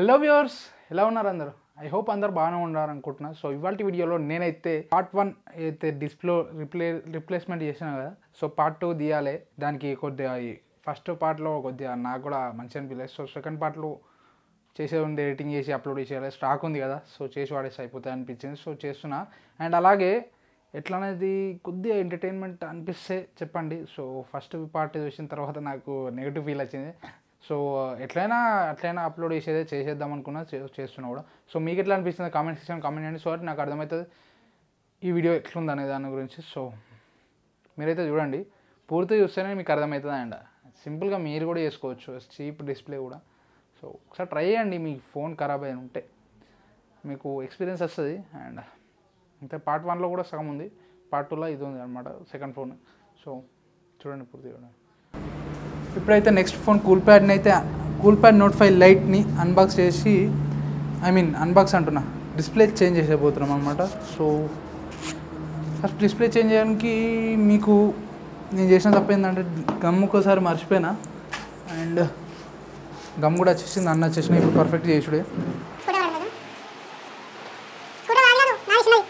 Hello viewers ఎలా ఉన్నారు అందరూ ఐ హోప్ అందరు బాగానే ఉన్నారు అనుకుంటున్నా సో ఇవాళ వీడియోలో నేనైతే పార్ట్ వన్ అయితే డిస్ప్లో రిప్లే రిప్లేస్మెంట్ చేసిన కదా సో పార్ట్ టూ తీయాలి దానికి కొద్దిగా ఫస్ట్ పార్ట్లో కొద్దిగా నాకు కూడా మంచి అనిపించలేదు సో సెకండ్ పార్ట్లో చేసే ఉంది ఎడిటింగ్ చేసి అప్లోడ్ చేసేయాలి స్టాక్ ఉంది కదా సో చేసి వాడేసి అయిపోతాయి అనిపించింది సో చేస్తున్నా అండ్ అలాగే ఎట్లా అనేది కొద్దిగా ఎంటర్టైన్మెంట్ అనిపిస్తే చెప్పండి సో ఫస్ట్ పార్ట్ చూసిన తర్వాత నాకు నెగిటివ్ ఫీల్ వచ్చింది సో ఎట్లయినా అట్లయినా అప్లోడ్ చేసేదే చేసేద్దాం అనుకున్నా చే- చేస్తున్నా కూడా సో మీకు ఎట్లా అనిపిస్తుంది కామెంట్ సెక్షన్ కామెంట్ చేయండి సో that నాకు అర్థమవుతుంది ఈ వీడియో ఎట్లుంది అనే దాని గురించి సో మీరైతే చూడండి పూర్తిగా చూస్తేనే మీకు అర్థమవుతుంది అండ్ సింపుల్గా మీరు కూడా చేసుకోవచ్చు చీప్ డిస్ప్లే కూడా సో ఒకసారి ట్రై చేయండి మీ ఫోన్ ఖరాబ్ అయిన ఉంటే మీకు ఎక్స్పీరియన్స్ వస్తుంది అండ్ అంతే పార్ట్ వన్లో కూడా సగం ఉంది పార్ట్ టూలో ఇది ఉంది అనమాట సెకండ్ ఫోన్ సో చూడండి పూర్తిగా చూడండి ఇప్పుడైతే నెక్స్ట్ ఫోన్ కూల్ ప్యాడ్ని అయితే కూల్ ప్యాడ్ నోట్ ఫైవ్ లైట్ని అన్బాక్స్ చేసి ఐ మీన్ అన్బాక్స్ అంటున్నా డిస్ప్లే చేంజ్ చేసేపోతున్నాం అనమాట సో ఫస్ట్ డిస్ప్లే చేంజ్ చేయడానికి మీకు నేను చేసిన తప్ప ఏంటంటే గమ్ ఒక్కోసారి మర్చిపోయినా అండ్ గమ్ కూడా వచ్చేసింది అన్న వచ్చేసిన ఇప్పుడు పర్ఫెక్ట్ చేసుడే స్కూటర్ వాడలేదు స్కూటర్ వాడలేదు నా ఇచ్చినది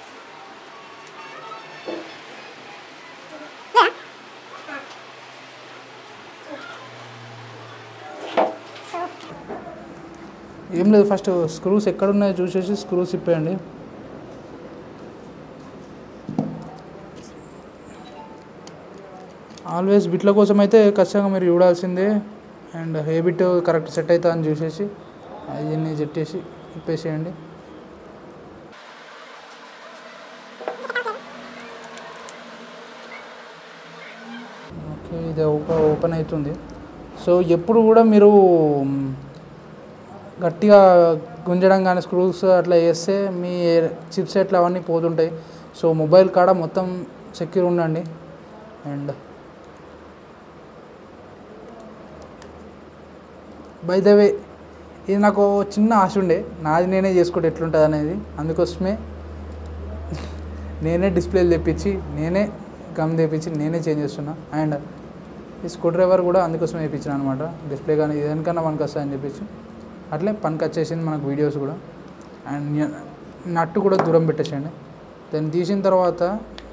లేదా సో ఏం లేదు ఫస్ట్ స్క్రూస్ ఎక్కడ ఉన్నాయో చూసేసి స్క్రూస్ ఇప్పేయండి ఆల్వేస్ బిట్ల కోసం అయితే ఖచ్చితంగా మీరు చూడాల్సిందే and a bit correct set అవుతా అని చూసేసి అవన్నీ చెట్టేసి ఇప్పేసేయండి ఓకే ఇది ఓపెన్ ఓపెన్ అవుతుంది సో ఎప్పుడు కూడా మీరు మ్, గట్టిగా గుంజడం కానీ స్క్రూస్ అట్లా వేస్తే మీ చిప్ సెట్లు అవన్నీ పోతుంటాయి సో మొబైల్ కాడ మొత్తం సెక్యూర్ ఉండండి అండ్ బై ద వే ఇది నాకు చిన్న ఆశ ఉండే నాది నేనే చేసుకుంటే ఎట్లుంటుంది అనేది అందుకోసమే నేనే డిస్ప్లేలు తెప్పించి నేనే గమ్ తెప్పించి నేనే చేంజ్ చేస్తున్నా అండ్ ఈ స్క్రూ డ్రైవర్ కూడా అందుకోసం వేయించిన అనమాట డిస్ప్లే కానీ దేనికన్నా మనకు వస్తాయని చెప్పేసి అట్లే పనికి వచ్చేసింది మనకు వీడియోస్ కూడా అండ్ న- నట్టు కూడా దూరం పెట్టేసేయండి దాన్ని తీసిన తర్వాత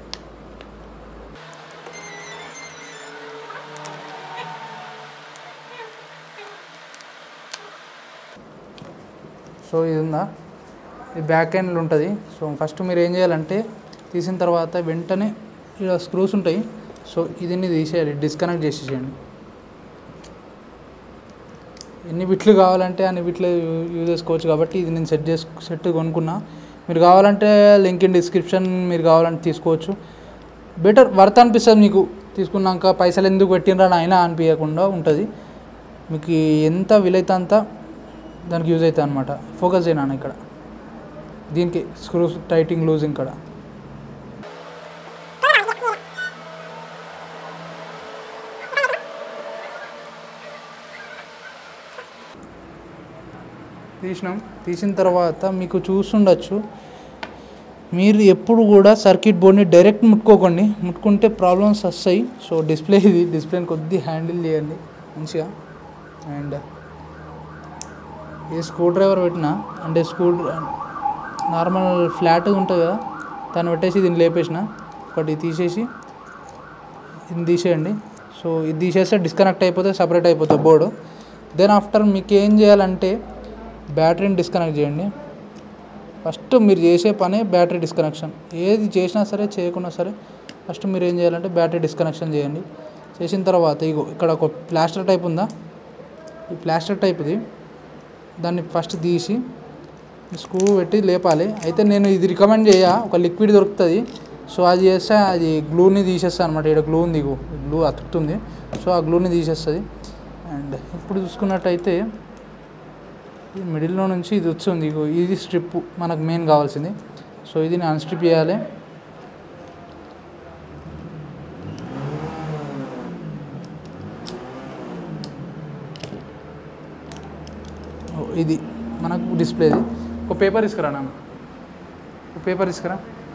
సో ఇది ఉందా ఇది బ్యాక్ ఎండ్లో ఉంటుంది సో ఫస్ట్ మీరు ఏం చేయాలంటే తీసిన తర్వాత వెంటనే ఇలా స్క్రూస్ ఉంటాయి సో ఇదిన్ని తీసేయాలి డిస్కనెక్ట్ చేసేసేయండి ఎన్ని బిట్లు కావాలంటే అన్ని బిట్లు యూ- యూజ్ చేసుకోవచ్చు కాబట్టి ఇది నేను సెట్ చేసు సెట్ కొనుక్కున్నా మీరు కావాలంటే లింక్ ఇన్ డిస్క్రిప్షన్ మీరు కావాలంటే తీసుకోవచ్చు బెటర్ వర్త్ అనిపిస్తుంది మీకు తీసుకున్నాక పైసలు ఎందుకు పెట్టినరా అయినా అనిపించకుండా ఉంటుంది మీకు ఎంత వీలైతే అంత దానికి యూజ్ అవుతుంది అనమాట ఫోకస్ చేయను ఇక్కడ దీనికి స్క్రూస్ టైటింగ్ లూజింగ్ ఇక్కడ తీసినాం తీసిన తర్వాత మీకు చూస్తుండొచ్చు మీరు ఎప్పుడు కూడా సర్క్యూట్ బోర్డ్ని డైరెక్ట్ ముట్టుకోకండి ముట్టుకుంటే ప్రాబ్లమ్స్ వస్తాయి సో డిస్ప్లే ఇది డిస్ప్లేని కొద్ది హ్యాండిల్ చేయండి మంచిగా అండ్ ఏ స్క్రూ డ్రైవర్ పెట్టినా అంటే స్క్రూ నార్మల్ ఫ్లాట్ ఉంటుంది కదా దాన్ని పెట్టేసి దీన్ని లేపేసిన ఒకటి తీసేసి ఇది తీసేయండి సో ఇది తీసేస్తే డిస్కనెక్ట్ అయిపోతే సపరేట్ అయిపోతుంది బోర్డు దెన్ ఆఫ్టర్ మీకు ఏం చేయాలంటే బ్యాటరీని డిస్కనెక్ట్ చేయండి ఫస్ట్ మీరు చేసే పనే బ్యాటరీ డిస్కనెక్షన్ ఏది చేసినా సరే చేయకున్నా సరే ఫస్ట్ మీరు ఏం చేయాలంటే బ్యాటరీ డిస్కనెక్షన్ చేయండి చేసిన తర్వాత ఇగో ఇక్కడ ఒక ప్లాస్టర్ టైప్ ఉందా ఈ ప్లాస్టర్ టైప్ది దాన్ని ఫస్ట్ తీసి స్క్రూ పెట్టి లేపాలి అయితే నేను ఇది రికమెండ్ చేయ ఒక లిక్విడ్ దొరుకుతుంది సో అది చేస్తే అది గ్లూని తీసేస్తాను అనమాట ఇక్కడ గ్లూ ఉంది ఇగో గ్లూ అతుకుతుంది సో ఆ గ్లూని తీసేస్తుంది అండ్ ఇప్పుడు చూసుకున్నట్టయితే ఈ మిడిల్లో నుంచి ఇది వచ్చింది ఇగో ఇది స్ట్రిప్ మనకు మెయిన్ కావాల్సింది సో ఇది నేను అన్స్ట్రిప్ చేయాలి ఓ, ఇది మనకు డిస్ప్లేది ఒక పేపర్ ఇసుకురా నా ఒక పేపర్ ఇసుకురా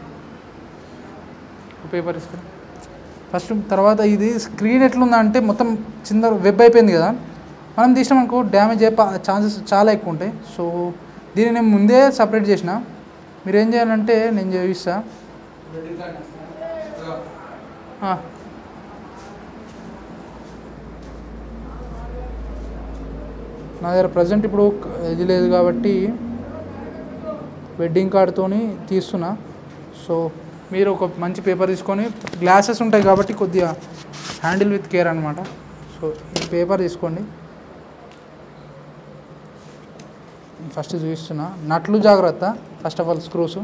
ఒక పేపర్ ఇసుకురా ఫస్ట్ తర్వాత ఇది స్క్రీన్ ఎట్లుందంటే మొత్తం చిన్న వెబ్ అయిపోయింది కదా మనం తీసినాం అనుకో డ్యామేజ్ అయ్యే ఛాన్సెస్ చాలా ఎక్కువ ఉంటాయి సో దీన్ని నేను ముందే సపరేట్ చేసిన మీరు ఏం చేయాలంటే నేను చూపిస్తా ఆ. నా దగ్గర ప్రజెంట్ ఇప్పుడు క- ఇది లేదు కాబట్టి వెడ్డింగ్ కార్డ్తోని తీస్తున్నా సో మీరు ఒక మంచి పేపర్ తీసుకొని గ్లాసెస్ ఉంటాయి కాబట్టి కొద్దిగా హ్యాండిల్ విత్ కేర్ అనమాట సో ఈ పేపర్ తీసుకోండి ఫస్ట్ చూపిస్తున్నా నట్లు జాగ్రత్త ఫస్ట్ ఆఫ్ ఆల్ స్క్రూస్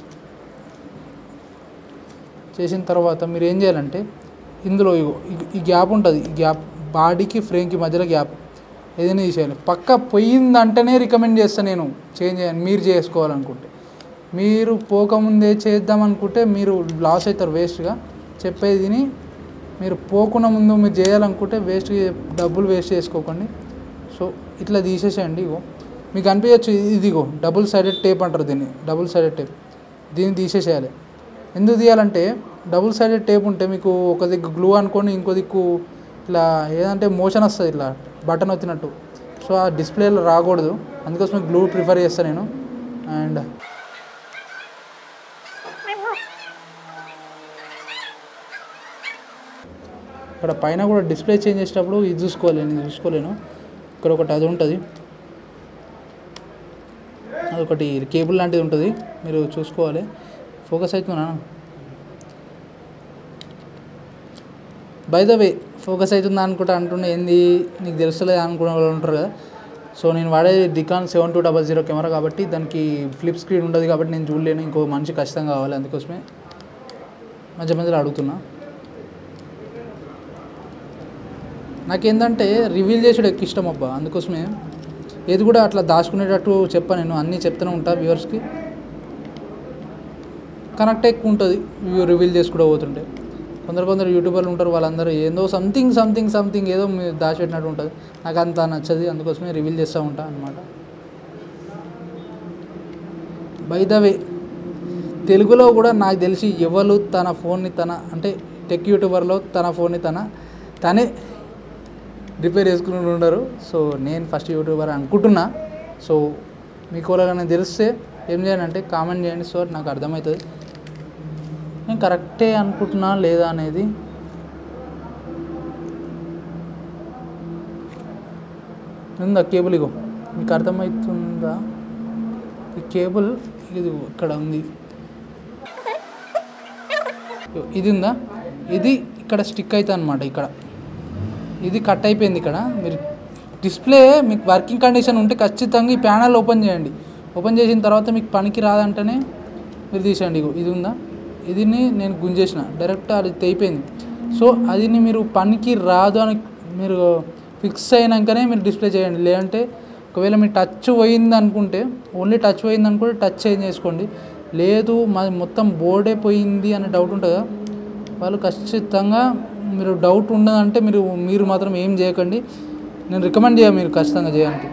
చేసిన తర్వాత మీరు ఏం చేయాలంటే ఇందులో ఇగో ఈ- ఈ గ్యాప్ ఉంటుంది ఈ గ్యాప్ బాడీకి ఫ్రేమ్కి మధ్యలో గ్యాప్ ఏదైనా తీసేయాలి పక్క పోయిందంటేనే రికమెండ్ చేస్తాను నేను చేంజ్ చేయండి మీరు చేసుకోవాలనుకుంటే మీరు పోకముందే చేద్దాం అనుకుంటే మీరు లాస్ అవుతారు వేస్ట్గా చెప్పేది విని మీరు పోకుండా ముందు మీరు చేయాలనుకుంటే వేస్ట్ డబ్బులు వేస్ట్ చేసుకోకండి సో ఇట్లా తీసేసేయండి ఇగో మీకు అనిపించచ్చు ఇదిగో డబుల్ సైడెడ్ టేప్ అంటారు దీన్ని డబుల్ సైడెడ్ టేప్ దీన్ని తీసేసేయాలి ఎందుకు తీయాలంటే డబుల్ సైడెడ్ టేప్ ఉంటే మీకు ఒక దిక్కు గ్లూ అనుకోండి ఇంకో దిక్కు ఇట్లా ఏదంటే మోషన్ వస్తుంది ఇట్లా బటన్ వచ్చినట్టు సో ఆ డిస్ప్లేలో రాకూడదు అందుకోసం గ్లూ ప్రిఫర్ చేస్తాను నేను అండ్ ఇక్కడ పైన కూడా డిస్ప్లే చేంజ్ చేసేటప్పుడు ఇది చూసుకోవాలి నేను చూసుకోలేను ఇక్కడ ఒకటి అది ఉంటుంది అదొకటి కేబుల్ లాంటిది ఉంటుంది మీరు చూసుకోవాలి ఫోకస్ అవుతుందా బై ద వే ఫోకస్ అవుతుందా అనుకుంటా అంటున్నా ఏంది నీకు తెలుస్తలేదు అనుకునే వాళ్ళు ఉంటారు కదా సో నేను వాడేది డికాన్ seven two double zero camera కాబట్టి దానికి ఫ్లిప్ స్క్రీన్ ఉండదు కాబట్టి నేను చూడలేను ఇంకో మనిషి ఖచ్చితంగా కావాలి అందుకోసమే మధ్య మధ్యలో అడుగుతున్నా నాకేంటంటే రివీల్ చేసుడు ఎక్కువ ఇష్టం అబ్బా అందుకోసమే ఏది కూడా అట్లా దాచుకునేటట్టు చెప్పా నేను అన్నీ చెప్తూనే ఉంటా వ్యూవర్స్కి కనెక్ట్ ఎక్కువ ఉంటుంది వ్యూ రివీల్ చేసుకుంటూ పోతుంటే కొందరు కొందరు యూట్యూబర్లు ఉంటారు వాళ్ళందరూ ఏందో సంథింగ్ సంథింగ్ సంథింగ్ ఏదో మీరు దాచిపెట్టినట్టు ఉంటుంది నాకు అంత నచ్చది అందుకోసమే రివీల్ చేస్తూ ఉంటా అనమాట బై ద వే తెలుగులో కూడా నాకు తెలిసి ఎవరు తన ఫోన్ని తన అంటే టెక్ యూట్యూబర్లో తన ఫోన్ని తన తనే రిపేర్ చేసుకుని ఉండరు సో నేను ఫస్ట్ యూట్యూబర్ అనుకుంటున్నా సో మీకు ఎవరికైనా తెలిస్తే ఏం చేయాలంటే కామెంట్ చేయండి సో నాకు అర్థమవుతుంది నేను కరెక్టే అనుకుంటున్నా లేదా అనేది ఉందా కేబుల్ ఇగో మీకు అర్థమవుతుందా ఈ కేబుల్ ఇది ఇక్కడ ఉంది ఇగో ఇది ఉందా ఇది ఇక్కడ స్టిక్ అవుతుంది అనమాట ఇక్కడ ఇది కట్ అయిపోయింది ఇక్కడ మీరు డిస్ప్లే మీకు వర్కింగ్ కండిషన్ ఉంటే ఖచ్చితంగా ఈ ప్యానల్ ఓపెన్ చేయండి ఓపెన్ చేసిన తర్వాత మీకు పనికి రాదంటేనే మీరు తీసేయండి ఇగో ఇది ఉందా ఇదిని నేను గుంజేసిన డైరెక్ట్ అది తెగిపోయింది సో అదిని మీరు పనికి రాదు అని మీరు ఫిక్స్ అయినాకనే మీరు డిస్ప్లే చేయండి లేదంటే ఒకవేళ మీ టచ్ పోయింది అనుకుంటే ఓన్లీ టచ్ పోయింది అనుకుంటే టచ్ చేంజ్ చేసుకోండి లేదు మాది మొత్తం బోర్డే పోయింది అనే డౌట్ ఉంటుంది కదా వాళ్ళు ఖచ్చితంగా మీరు డౌట్ ఉన్నదంటే మీరు మీరు మాత్రం ఏం చేయకండి నేను రికమెండ్ చేయ మీరు ఖచ్చితంగా చేయండి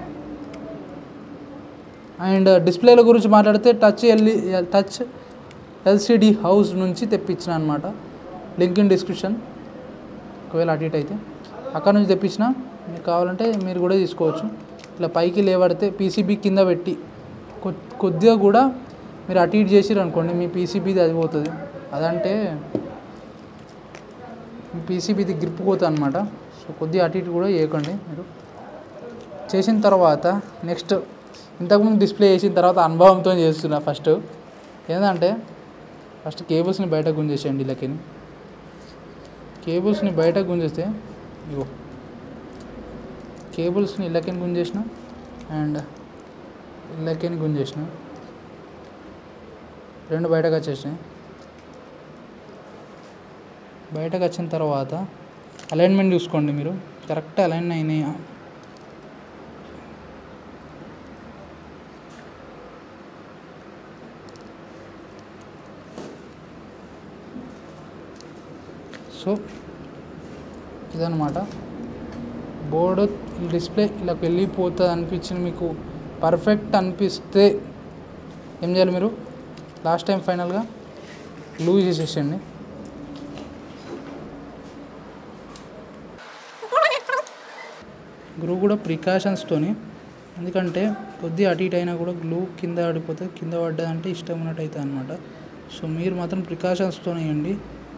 అండ్ డిస్ప్లేల గురించి మాట్లాడితే touch LE touch LCD house నుంచి తెప్పించిన అనమాట లింక్ ఇన్ డిస్క్రిప్షన్ ఒకవేళ అటు ఇటు అయితే అక్కడ నుంచి తెప్పించిన మీకు కావాలంటే మీరు కూడా తీసుకోవచ్చు ఇట్లా పైకి లేవడితే పీసీబీ కింద పెట్టి కొ- కొద్దిగా కూడా మీరు అటు ఇటు చేసిరు అనుకోండి మీ పీసీబీది అది పోతుంది అదంటే మీ పీసీబీది గ్రిప్ పోతుంది అనమాట సో కొద్దిగా అటు ఇటు కూడా చేయకండి మీరు చేసిన తర్వాత నెక్స్ట్ ఇంతకుముందు డిస్ప్లే చేసిన తర్వాత అనుభవంతో చేస్తున్నా ఫస్ట్ ఏంటంటే ఫస్ట్ కేబుల్స్ని బయట గుంజేసేయండి ఇళ్ళకిని కేబుల్స్ని బయట గుంజేస్తే ఇగో కేబుల్స్ని ఇళ్ళకిని గుంజేసిన అండ్ ఇళ్ళకిని గుంజేసిన రెండు బయటకు వచ్చేసినాయి బయటకు వచ్చిన తర్వాత అలైన్మెంట్ చూసుకోండి మీరు కరెక్ట్ అలైన్ అయినాయా సో ఇదనమాట బోర్డు డిస్ప్లే ఇలా వెళ్ళిపోతుంది అనిపించింది మీకు పర్ఫెక్ట్ అనిపిస్తే ఏం చేయాలి మీరు లాస్ట్ టైం ఫైనల్గా గ్లూ చేసేసండి గ్లూ కూడా ప్రికాషన్స్తోని ఎందుకంటే కొద్దిగా అటు ఇటు అయినా కూడా గ్లూ కింద పడిపోతే కింద పడ్డదంటే ఇష్టం ఉన్నట్టు అవుతుంది అనమాట సో మీరు మాత్రం ప్రికాషన్స్తో వేయండి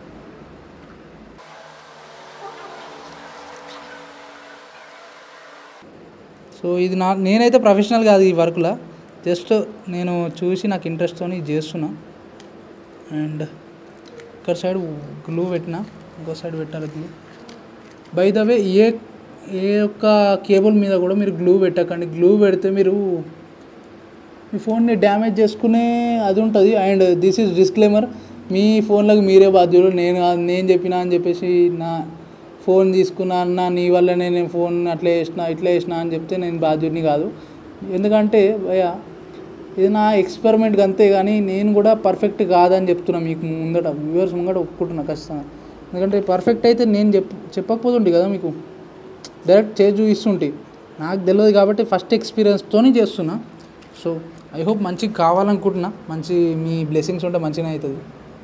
సో ఇది నా నేనైతే ప్రొఫెషనల్ కాదు ఈ వర్క్లో జస్ట్ నేను చూసి నాకు ఇంట్రెస్ట్తో చేస్తున్నా అండ్ ఇక్కడ సైడ్ గ్లూ పెట్టిన ఇంకో సైడ్ పెట్టాలి గ్లూ బై ద వే ఏ ఏ ఒక్క కేబుల్ మీద కూడా మీరు గ్లూ పెట్టకండి గ్లూ పెడితే మీరు మీ ఫోన్ని డ్యామేజ్ చేసుకునే అది ఉంటుంది అండ్ దిస్ ఈజ్ డిస్క్లైమర్ మీ ఫోన్లకు మీరే బాధ్యులు నేను కాదు, నేను చెప్పినా అని చెప్పేసి నా ఫోన్ తీసుకున్నా అన్న నీ వల్లనే నేను ఫోన్ అట్లా చేసిన ఇట్లా చేసిన అని చెప్తే నేను బాధ్యుడిని కాదు ఎందుకంటే భయ ఇది నా ఎక్స్పెరిమెంట్కి అంతే కానీ నేను కూడా పర్ఫెక్ట్ కాదని చెప్తున్నా మీకు ముందట వ్యూవర్స్ ముంగట ఒప్పుకుంటున్నా ఖచ్చితంగా ఎందుకంటే పర్ఫెక్ట్ అయితే నేను చెప్ చెప్పకపోతుంటే కదా మీకు డైరెక్ట్ చేసి చూపిస్తుంటే నాకు తెలియదు కాబట్టి ఫస్ట్ ఎక్స్పీరియన్స్తోనే చేస్తున్నా సో ఐ హోప్ మంచిగా కావాలనుకుంటున్నా మంచి మీ బ్లెస్సింగ్స్ ఉంటే మంచిగా అవుతుంది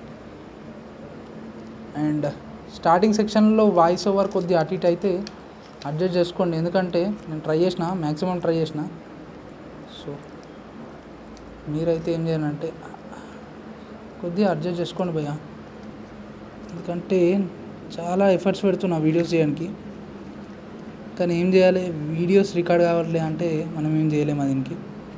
అండ్ స్టార్టింగ్ సెక్షన్లో వాయిస్ ఓవర్ కొద్దిగా అటు ఇటు అయితే అడ్జస్ట్ చేసుకోండి ఎందుకంటే నేను ట్రై చేసిన మ్యాక్సిమం ట్రై చేసిన సో మీరైతే ఏం చేయాలంటే కొద్దిగా అడ్జస్ట్ చేసుకోండి భయ్య ఎందుకంటే చాలా ఎఫర్ట్స్ పెడుతున్నా వీడియోస్ చేయడానికి కానీ ఏం చేయాలి వీడియోస్ రికార్డ్ కావట్లే అంటే మనం ఏం చేయలేము దీనికి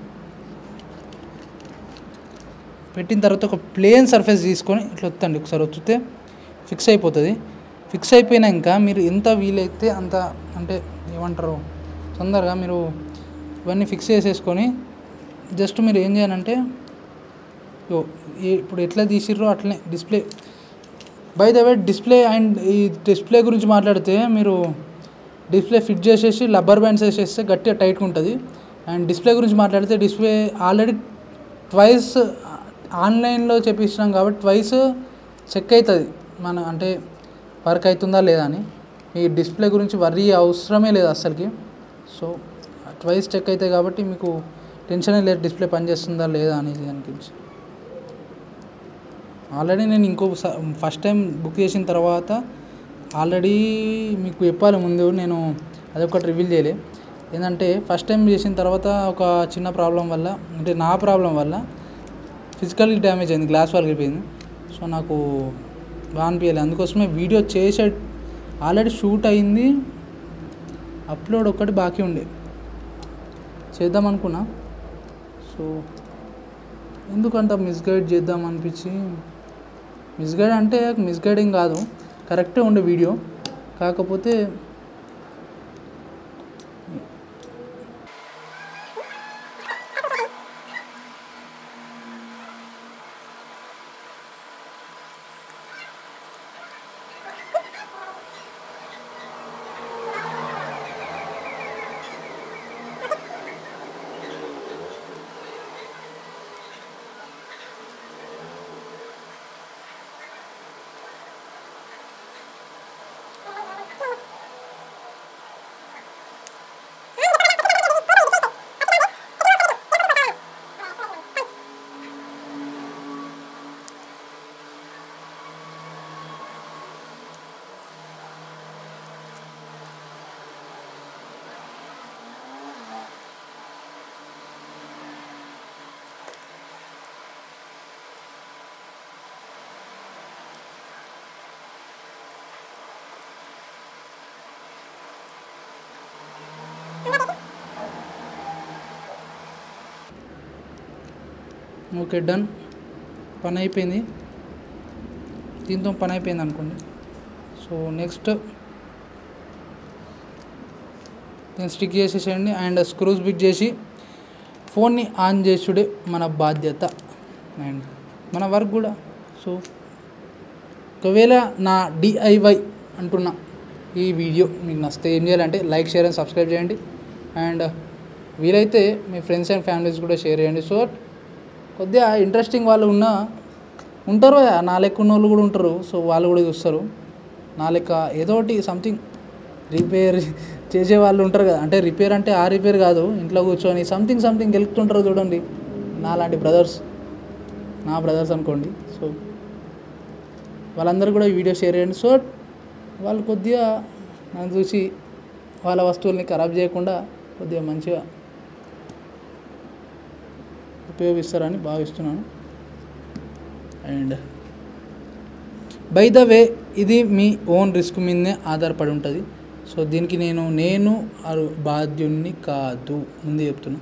పెట్టిన తర్వాత ఒక ప్లేన్ సర్ఫేస్ తీసుకొని ఇట్లా వత్తండి ఒకసారి వత్తితే ఫిక్స్ అయిపోతుంది ఫిక్స్ అయిపోయినాక మీరు ఎంత వీలైతే అంత అంటే ఏమంటారు తొందరగా మీరు ఇవన్నీ ఫిక్స్ చేసేసుకొని జస్ట్ మీరు ఏం చేయాలంటే యో ఈ- ఇప్పుడు ఎట్లా తీసిర్రో అట్లనే display by the way display and ఈ డిస్ప్లే గురించి మాట్లాడితే మీరు డిస్ప్లే ఫిట్ చేసేసి రబ్బర్ బ్యాండ్స్ వేసేస్తే గట్టిగా టైట్గా ఉంటుంది అండ్ డిస్ప్లే గురించి మాట్లాడితే డిస్ప్లే ఆల్రెడీ ట్వైస్ ఆన్లైన్లో చేపించినాం కాబట్టి ట్వైస్ చెక్ అవుతుంది మన అంటే వర్క్ అవుతుందా లేదా అని ఈ డిస్ప్లే గురించి వర్రీ అవసరమే లేదు అస్సలకి సో ట్వైస్ చెక్ అవుతాయి కాబట్టి మీకు టెన్షనే లేదు డిస్ప్లే పనిచేస్తుందా లేదా అనేది దాని గురించి ఆల్రెడీ నేను ఇంకో ఫస్ట్ టైం బుక్ చేసిన తర్వాత ఆల్రెడీ మీకు చెప్పాలి ముందు నేను అదొకటి రివీల్ చేయలే ఏంటంటే ఫస్ట్ టైం చేసిన తర్వాత ఒక చిన్న ప్రాబ్లం వల్ల అంటే నా ప్రాబ్లం వల్ల ఫిజికల్ డ్యామేజ్ అయింది గ్లాస్ పగిలిపోయింది సో నాకు బాగా అనిపించలేదు అందుకోసమే వీడియో చేసే ఆల్రెడీ షూట్ అయింది అప్లోడ్ ఒక్కటి బాకీ ఉండే చేద్దాం అనుకున్నా సో ఎందుకంత మిస్గైడ్ చేద్దాం అనిపించి మిస్గైడ్ అంటే మిస్గైడింగ్ కాదు కరెక్టే ఉండే వీడియో కాకపోతే ఓకే డన్ పని అయిపోయింది దీంతో పని అయిపోయింది అనుకోండి సో నెక్స్ట్ నేను స్టిక్ చేసేసేయండి అండ్ స్క్రూస్ బిట్ చేసి ఫోన్ని ఆన్ చేసుడే మన బాధ్యత అండ్ మన వర్క్ కూడా సో ఒకవేళ నా డిఐవై అంటున్నా ఈ వీడియో మీకు నచ్చితే ఏం చేయాలంటే లైక్ షేర్ అండ్ సబ్స్క్రైబ్ చేయండి అండ్ వీలైతే మీ ఫ్రెండ్స్ అండ్ ఫ్యామిలీస్ కూడా షేర్ చేయండి సో కొద్దిగా ఇంట్రెస్టింగ్ వాళ్ళు ఉన్న ఉంటారు కదా, నా లెక్క ఉన్న వాళ్ళు కూడా ఉంటారు సో వాళ్ళు కూడా చూస్తారు నా లెక్క ఏదో ఒకటి సంథింగ్ రిపేర్ చేసే వాళ్ళు ఉంటారు కదా అంటే రిపేర్ అంటే ఆ రిపేర్ కాదు ఇంట్లో కూర్చొని సంథింగ్ సంథింగ్ గెలుపుతుంటారు చూడండి నా లాంటి బ్రదర్స్ నా బ్రదర్స్ అనుకోండి సో వాళ్ళందరూ కూడా ఈ వీడియో షేర్ చేయండి సో వాళ్ళు కొద్దిగా నన్ను చూసి వాళ్ళ వస్తువుల్ని ఖరాబ్ చేయకుండా కొద్దిగా మంచిగా ఉపయోగిస్తారని భావిస్తున్నాను అండ్ బై ద వే ఇది మీ ఓన్ రిస్క్ మీదనే ఆధారపడి ఉంటుంది సో దీనికి నేను నేను అరు బాధ్యుణ్ణి కాదు ముందే చెప్తున్నా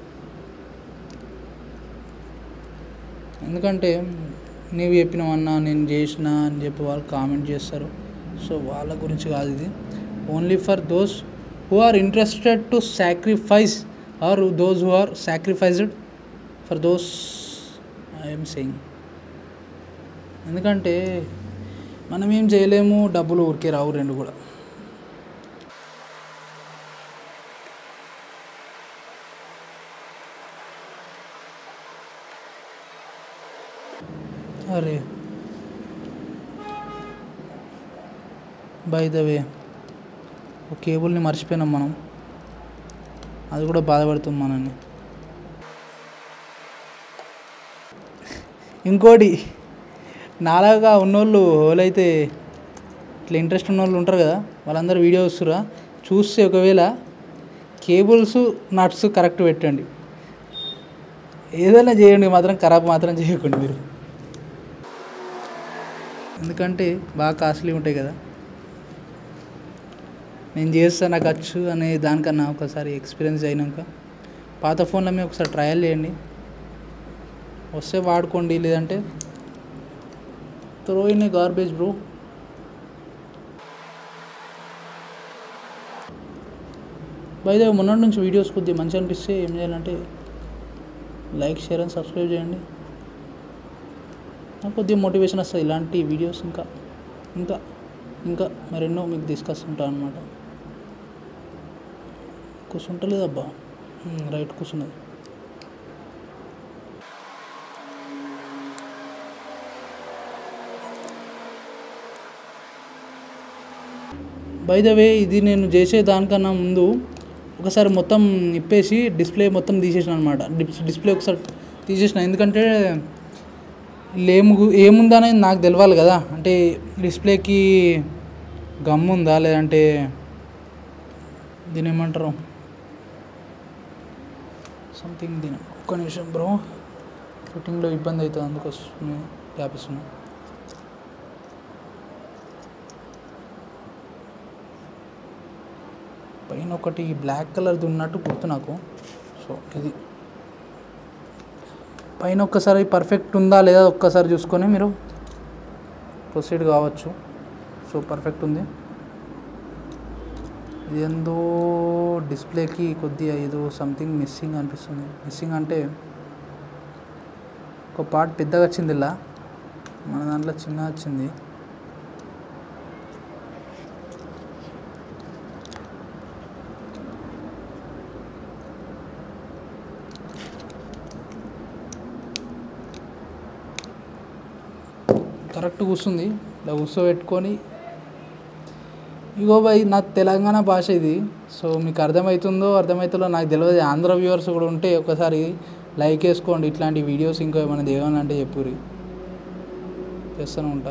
ఎందుకంటే నీవు చెప్పినవన్నా నేను చేసిన అని చెప్పి వాళ్ళు కామెంట్ చేస్తారు సో వాళ్ళ గురించి కాదు ఇది only for those who are interested to sacrifice or those who are sacrificed for those I'm saying ఎందుకంటే మనం ఏం చేయలేము డబ్బులు ఊరికే రావు రెండు కూడా అరే బై ద వే ఒక కేబుల్ని మర్చిపోయినాం మనం అది కూడా బాధపడుతుంది మనల్ని ఇంకోటి నాలాగా ఉన్నోళ్ళు వాళ్ళైతే ఇట్లా ఇంట్రెస్ట్ ఉన్నోళ్ళు ఉంటారు కదా వాళ్ళందరూ వీడియో చూస్తురా చూస్తే ఒకవేళ కేబుల్స్ నట్స్ కరెక్ట్ పెట్టండి ఏదైనా చేయండి మాత్రం ఖరాబ్ మాత్రం చేయకండి మీరు ఎందుకంటే బాగా కాస్ట్లీ ఉంటాయి కదా నేను చేస్తా నాకు వచ్చు అనే దానికన్నా ఒకసారి ఎక్స్పీరియన్స్ అయినాక పాత ఫోన్లో మీరు ఒకసారి ట్రయల్ చేయండి వస్తే వాడుకోండి లేదంటే throw in a garbage bro by the మొన్నటి నుంచి వీడియోస్ కొద్దిగా మంచిగా అనిపిస్తే ఏం చేయాలంటే లైక్ షేర్ అండ్ సబ్స్క్రైబ్ చేయండి నాకు కొద్దిగా మోటివేషన్ వస్తుంది ఇలాంటి వీడియోస్ ఇంకా ఇంకా ఇంకా మరెన్నో మీకు తీసుకొస్తుంటా అనమాట కూర్చుంటలేదబ్బా రైట్ కూర్చున్నది బై ద వే ఇది నేను చేసే దానికన్నా ముందు ఒకసారి మొత్తం ఇప్పేసి డిస్ప్లే మొత్తం తీసేసిన అనమాట డిస్ప్లే ఒకసారి తీసేసిన ఎందుకంటే ఏము ఏముందనేది నాకు తెలవాలి కదా అంటే డిస్ప్లేకి గమ్ ఉందా లేదంటే దీని ఏమంటారు సంథింగ్ దీని ఒక్క నిమిషం బ్రో ఫిట్టింగ్లో ఇబ్బంది అవుతుంది అందుకోసం గ్యాప్ ఇస్తున్నా పైన ఒకటి బ్లాక్ కలర్ది ఉన్నట్టు గుర్తు నాకు సో ఇది పైన ఒక్కసారి పర్ఫెక్ట్ ఉందా లేదా ఒక్కసారి చూసుకొని మీరు ప్రొసీడ్ కావచ్చు సో పర్ఫెక్ట్ ఉంది ఇది ఏందో డిస్ప్లేకి కొద్దిగా ఏదో సంథింగ్ మిస్సింగ్ అనిపిస్తుంది మిస్సింగ్ అంటే ఒక పార్ట్ పెద్దగా వచ్చింది ఇలా మన దాంట్లో చిన్న వచ్చింది కరెక్ట్ కూర్చుంది ఇలా కూర్చోబెట్టుకొని ఇగో బాయ్ నా తెలంగాణ భాష ఇది సో మీకు అర్థమవుతుందో అర్థమవుతుందో నాకు తెలియదు ఆంధ్ర వ్యూవర్స్ కూడా ఉంటే ఒకసారి లైక్ వేసుకోండి ఇట్లాంటి వీడియోస్ ఇంకా ఏమైనా ఏమైనా అంటే చెప్పురి చేస్తూనే ఉంటా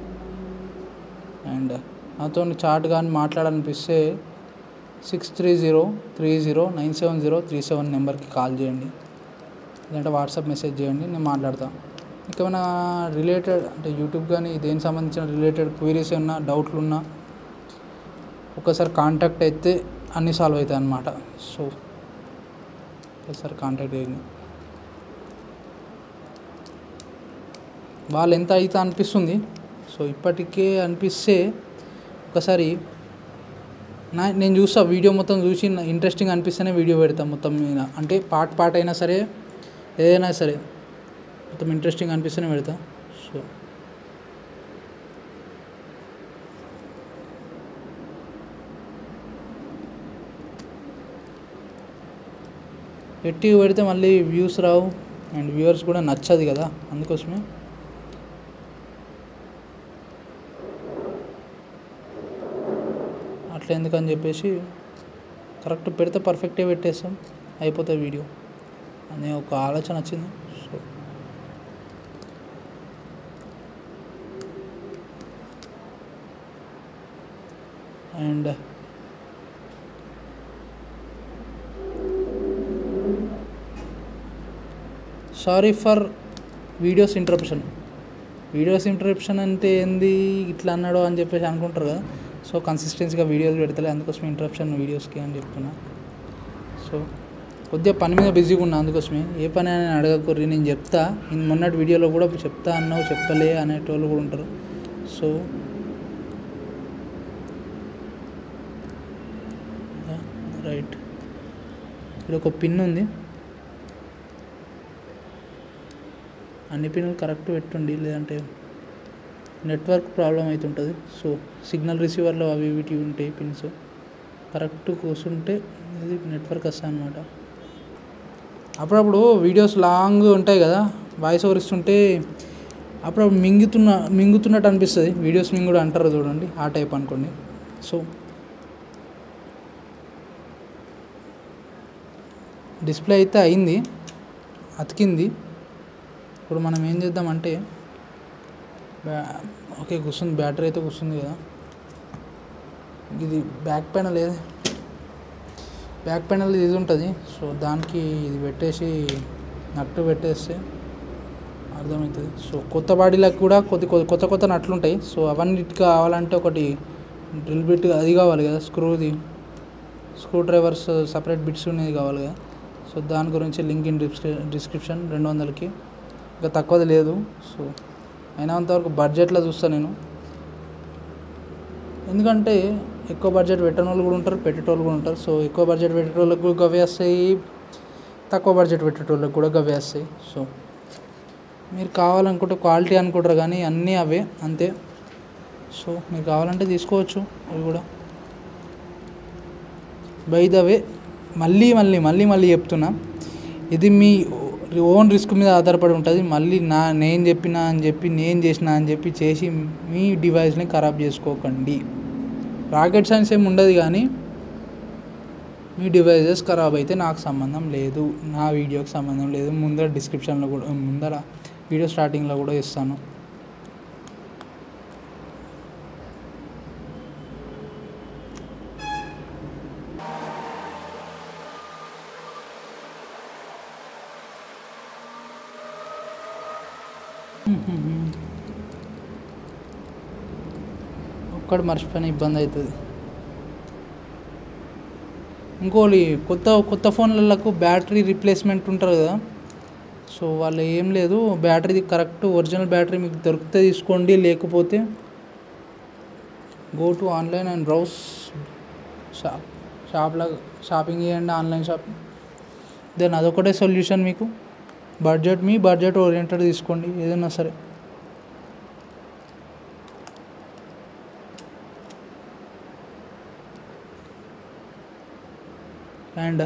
అండ్ నాతో చాట్ కానీ మాట్లాడాలనిపిస్తే six three zero three zero nine seven zero three seven నెంబర్కి కాల్ చేయండి లేదంటే వాట్సాప్ మెసేజ్ చేయండి నేను మాట్లాడతాను ఇంకేమైనా రిలేటెడ్ అంటే యూట్యూబ్ కానీ దేనికి సంబంధించిన రిలేటెడ్ క్వైరీస్ ఉన్నా డౌట్లు ఉన్నా ఒకసారి కాంటాక్ట్ అయితే అన్నీ సాల్వ్ అవుతాయి అన్నమాట సో ఒకసారి కాంటాక్ట్ చేయండి వాళ్ళు ఎంత అయితే అనిపిస్తుంది సో ఇప్పటికే అనిపిస్తే ఒకసారి నా నేను చూస్తా వీడియో మొత్తం చూసి ఇంట్రెస్టింగ్ అనిపిస్తేనే వీడియో పెడతాను మొత్తం మీద అంటే పార్ట్ పార్ట్ అయినా సరే ఏదైనా సరే మొత్తం ఇంట్రెస్టింగ్ అనిపిస్తేనే పెడతా సో పెట్టి పెడితే మళ్ళీ వ్యూస్ రావు అండ్ వ్యూవర్స్ కూడా నచ్చదు కదా అందుకోసమే అట్లా ఎందుకని చెప్పేసి కరెక్ట్ పెడితే పర్ఫెక్టే పెట్టేస్తాం అయిపోతుంది వీడియో అనే ఒక ఆలోచన వచ్చింది so and sorry for videos interruption videos interruption అంటే ఏంది ఇట్లా అన్నాడు అని చెప్పేసి అనుకుంటారు కదా సో కన్సిస్టెన్సీగా వీడియోలు పెడతలే అందుకోసం ఇంటరప్షన్ వీడియోస్కి అని చెప్తున్నా సో కొద్దిగా పని మీద బిజీగా ఉన్నా అందుకోసమే ఏ పని అని అడగకూర్రి నేను చెప్తా నేను మొన్నటి వీడియోలో కూడా చెప్తా అన్నావు చెప్పలే అనేటోళ్ళు కూడా ఉంటారు సో రైట్ ఇక్కడ ఒక పిన్ ఉంది అన్ని పిన్నులు కరెక్ట్ పెట్టుండి లేదంటే నెట్వర్క్ ప్రాబ్లం అవుతుంటుంది సో సిగ్నల్ రిసీవర్లో అవి వీటి ఉంటాయి పిన్స్ కరెక్ట్ కూర్చుంటే ఇది నెట్వర్క్ వస్తుంది అనమాట అప్పుడప్పుడు వీడియోస్ లాంగ్ ఉంటాయి కదా వాయిస్ ఓవర్ ఇస్తుంటే అప్పుడప్పుడు మింగుతున్న మింగుతున్నట్టు అనిపిస్తుంది వీడియోస్ మింగుడు అంటారు చూడండి ఆ టైప్ అనుకోండి సో డిస్ప్లే అయితే అయింది అతికింది ఇప్పుడు మనం ఏం చేద్దామంటే బ్యా ఓకే కూర్చుంది బ్యాటరీ అయితే కూర్చుంది కదా ఇది బ్యాక్ ప్యానల్ ఏది బ్యాక్ ప్యానల్ ఇది ఉంటుంది సో దానికి ఇది పెట్టేసి నట్టు పెట్టేస్తే అర్థమవుతుంది సో కొత్త బాడీలకు కూడా కొద్ది కొద్ది కొత్త కొత్త నట్లు ఉంటాయి సో అవన్నిటికి కావాలంటే ఒకటి డ్రిల్ బిట్ అది కావాలి కదా స్క్రూది స్క్రూ డ్రైవర్స్ సపరేట్ బిట్స్ ఉన్నది కావాలి కదా సో దాని గురించి లింక్ ఇన్ డిస్క్రిప్షన్ రెండు వందలకి ఇంకా తక్కువది లేదు సో అయినంతవరకు బడ్జెట్లో చూస్తాను నేను ఎందుకంటే ఎక్కువ బడ్జెట్ పెట్టని వాళ్ళు కూడా ఉంటారు పెట్టేటోళ్ళు కూడా ఉంటారు సో ఎక్కువ బడ్జెట్ పెట్టేటోళ్ళకి కూడా గవే వస్తాయి తక్కువ బడ్జెట్ పెట్టేటోళ్ళకి కూడా గవే వస్తాయి సో మీరు కావాలనుకుంటే క్వాలిటీ అనుకుంటారు కానీ అన్నీ అవే అంతే సో మీరు కావాలంటే తీసుకోవచ్చు అవి కూడా బై ద వే మళ్ళీ మళ్ళీ మళ్ళీ మళ్ళీ చెప్తున్నా ఇది మీ ఓన్ రిస్క్ మీద ఆధారపడి ఉంటుంది మళ్ళీ నా నేను చెప్పినా అని చెప్పి నేను చేసిన అని చెప్పి చేసి మీ డివైస్ని ఖరాబ్ చేసుకోకండి రాకెట్ సైన్స్ ఏమి ఉండదు కానీ మీ డివైజెస్ ఖరాబ్ అయితే నాకు సంబంధం లేదు నా వీడియోకి సంబంధం లేదు ముందర డిస్క్రిప్షన్లో కూడా ముందర వీడియో స్టార్టింగ్లో కూడా ఇస్తాను ఒక్కడు మర్చిపోయిన ఇబ్బంది అవుతుంది ఇంకోటి కొత్త కొత్త ఫోన్లకు బ్యాటరీ రీప్లేస్మెంట్ ఉంటారు కదా సో వాళ్ళు ఏం లేదు బ్యాటరీ కరెక్ట్ ఒరిజినల్ బ్యాటరీ మీకు దొరికితే తీసుకోండి లేకపోతే go to online and browse shop షాప్లో షాపింగ్ చేయండి ఆన్లైన్ షాపింగ్ దెన్ అదొకటే సొల్యూషన్ మీకు బడ్జెట్ మీ బడ్జెట్ ఓరియంటెడ్ తీసుకోండి ఏదైనా సరే అండ్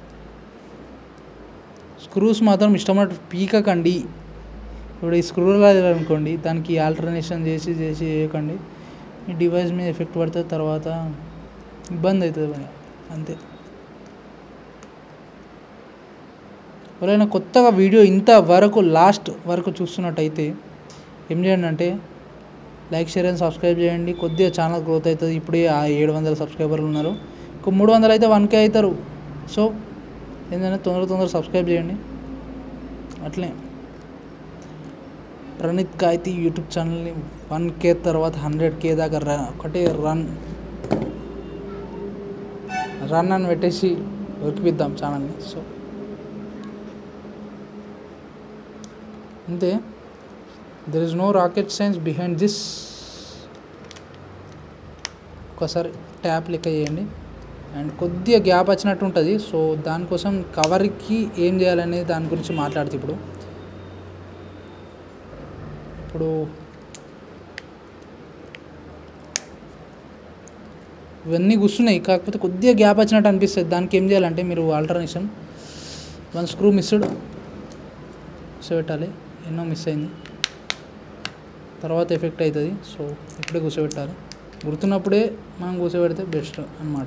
స్క్రూస్ మాత్రం ఇష్టమైనట్టు పీకకండి ఇప్పుడు ఈ స్క్రూ అనుకోండి దానికి ఆల్టర్నేషన్ చేసి చేసి చేయకండి మీ డివైస్ మీద ఎఫెక్ట్ పడుతుంది తర్వాత ఇబ్బంది అవుతుంది మరి అంతే ఎవరైనా కొత్తగా వీడియో ఇంత వరకు లాస్ట్ వరకు చూస్తున్నట్టయితే ఏం చేయండి అంటే లైక్ షేర్ అండ్ సబ్స్క్రైబ్ చేయండి కొద్దిగా ఛానల్ గ్రోత్ అవుతుంది ఇప్పుడే ఆ ఏడు వందల సబ్స్క్రైబర్లు ఉన్నారు ఇంకో మూడు వందలు అయితే వన్ కే అవుతారు సో ఏంటంటే తొందర తొందర సబ్స్క్రైబ్ చేయండి అట్లే ప్రణీత్ గాయతి యూట్యూబ్ ఛానల్ని వన్ కే తర్వాత హండ్రెడ్ కే దాకా ర ఒకటే రన్ రన్ అని పెట్టేసి ఉరికిపిద్దాం ఛానల్ని సో అంతే there is no rocket science behind this ఒకసారి ట్యాప్ లెక్క చేయండి అండ్ కొద్దిగా గ్యాప్ వచ్చినట్టు ఉంటుంది సో దానికోసం కవర్కి ఏం చేయాలనేది దాని గురించి మాట్లాడుతుంది ఇప్పుడు ఇప్పుడు ఇవన్నీ కూర్చున్నాయి కాకపోతే కొద్దిగా గ్యాప్ వచ్చినట్టు అనిపిస్తుంది దానికి ఏం చేయాలంటే మీరు ఆల్టర్నేషన్ వన్ స్క్రూ మిస్డ్ కూర్చోబెట్టాలి ఎన్నో మిస్ అయింది తర్వాత ఎఫెక్ట్ అవుతుంది సో ఇప్పుడే కూర్చోబెట్టాలి గుర్తున్నప్పుడే మనం కూర్చోబెడితే బెస్ట్ అన్నమాట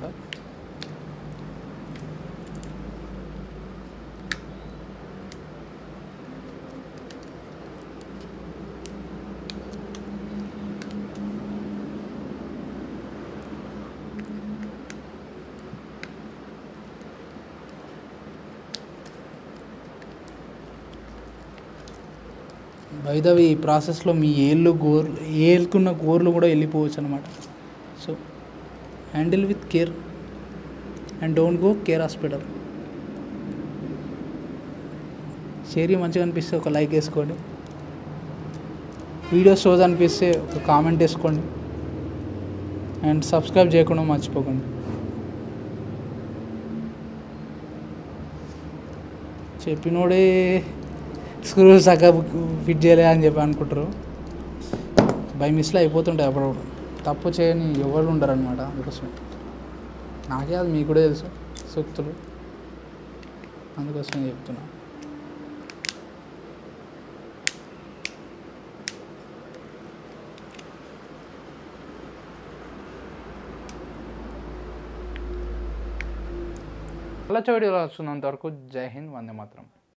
వైదవి ఈ ప్రాసెస్లో మీ ఏళ్ళు గోర్లు ఏలుకున్న గోర్లు కూడా వెళ్ళిపోవచ్చు అనమాట so handle with care and don't go care hospital share మంచిగా అనిపిస్తే ఒక లైక్ వేసుకోండి వీడియోస్ రోజు అనిపిస్తే ఒక కామెంట్ వేసుకోండి అండ్ సబ్స్క్రైబ్ చేయకుండా మర్చిపోకండి చెప్పినోడే స్క్రూ సగ ఫిట్ చేయలే అని చెప్పి అనుకుంటారు బై మిస్లో అయిపోతుంటాయి అప్పుడప్పుడు తప్పు చేయని ఎవరు ఉండరు అనమాట అందుకోసం నాకే అది మీకు కూడా తెలుసు సూక్తులు అందుకోసం చెప్తున్నా అలా వీడియోలో వస్తున్నంత వరకు జై హింద్ వందే మాత్రం